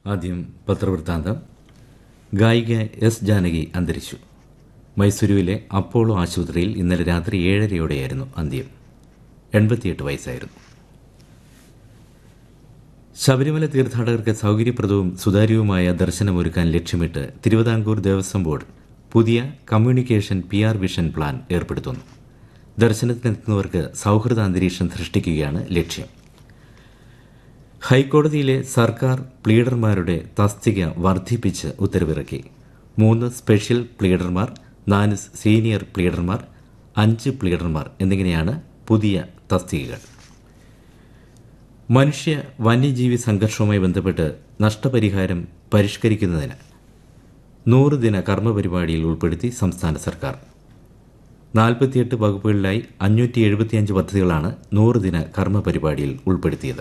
ആദ്യം പത്രവൃത്താന്തം ഗായിക എസ് ജാനകി അന്തരിച്ചു മൈസൂരുവിലെ അപ്പോളോ ആശുപത്രിയിൽ ഇന്നലെ രാത്രി ഏഴരയോടെയായിരുന്നു അന്ത്യം എൺപത്തിയെട്ട് വയസ്സായിരുന്നു ശബരിമല തീർത്ഥാടകർക്ക് സൗകര്യപ്രദവും സുതാര്യവുമായ ദർശനമൊരുക്കാൻ ലക്ഷ്യമിട്ട് തിരുവിതാംകൂർ ദേവസ്വം ബോർഡ് പുതിയ communication P R vision plan ഏർപ്പെടുത്തുന്നു ദർശനത്തിനെത്തുന്നവർക്ക് സൗഹൃദ അന്തരീക്ഷം സൃഷ്ടിക്കുകയാണ് ലക്ഷ്യം ഹൈക്കോടതിയിലെ സർക്കാർ പ്ലീഡർമാരുടെ തസ്തിക വർദ്ധിപ്പിച്ച് ഉത്തരവിറക്കി മൂന്ന് സ്പെഷ്യൽ പ്ലീഡർമാർ നാല് സീനിയർ പ്ലീഡർമാർ അഞ്ച് പ്ലീഡർമാർ എന്നിങ്ങനെയാണ് പുതിയ തസ്തികകൾ മനുഷ്യ വന്യജീവി സംഘർഷവുമായി ബന്ധപ്പെട്ട് നഷ്ടപരിഹാരം പരിഷ്കരിക്കുന്നതിന് നൂറ് ദിന കർമ്മപരിപാടിയിൽ ഉൾപ്പെടുത്തി സംസ്ഥാന സർക്കാർ നാൽപ്പത്തിയെട്ട് വകുപ്പുകളിലായി അഞ്ഞൂറ്റി എഴുപത്തിയഞ്ച് പദ്ധതികളാണ് നൂറ് ദിന കർമ്മ പരിപാടിയിൽ ഉൾപ്പെടുത്തിയത്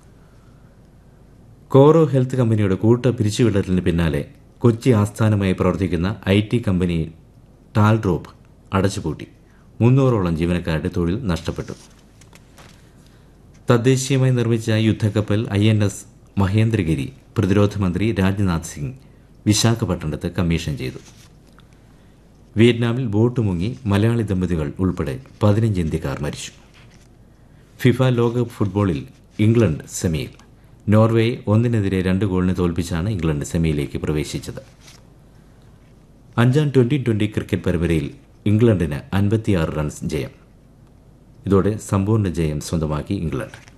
കോറോ ഹെൽത്ത് കമ്പനിയുടെ കൂട്ട പിരിച്ചുവിടലിന് പിന്നാലെ കൊച്ചി ആസ്ഥാനമായി പ്രവർത്തിക്കുന്ന ഐ ടി കമ്പനി ടാൽഡ്രോപ്പ് അടച്ചുപൂട്ടി മുന്നൂറോളം ജീവനക്കാരുടെ തൊഴിൽ നഷ്ടപ്പെട്ടു തദ്ദേശീയമായി നിർമ്മിച്ച യുദ്ധക്കപ്പൽ ഐ എൻ എസ് മഹേന്ദ്രഗിരി പ്രതിരോധ മന്ത്രി രാജ്നാഥ് സിംഗ് വിശാഖപട്ടണത്ത് കമ്മീഷൻ ചെയ്തു വിയറ്റ്നാമിൽ ബോട്ട് മുങ്ങി മലയാളി ദമ്പതികൾ ഉൾപ്പെടെ പതിനഞ്ച് ഇന്ത്യക്കാർ മരിച്ചു ഫിഫ ലോകകപ്പ് ഫുട്ബോളിൽ ഇംഗ്ലണ്ട് സെമിയിൽ നോർവേയെ ഒന്നിനെതിരെ രണ്ട് ഗോളിന് തോൽപ്പിച്ചാണ് ഇംഗ്ലണ്ട് സെമിയിലേക്ക് പ്രവേശിച്ചത് അഞ്ചാം ട്വന്റി ട്വന്റി ക്രിക്കറ്റ് പരമ്പരയിൽ ഇംഗ്ലണ്ടിന് അൻപത്തിയാറ് റൺസ് ജയം ഇതോടെ സമ്പൂർണ്ണ ജയം സ്വന്തമാക്കി ഇംഗ്ലണ്ട്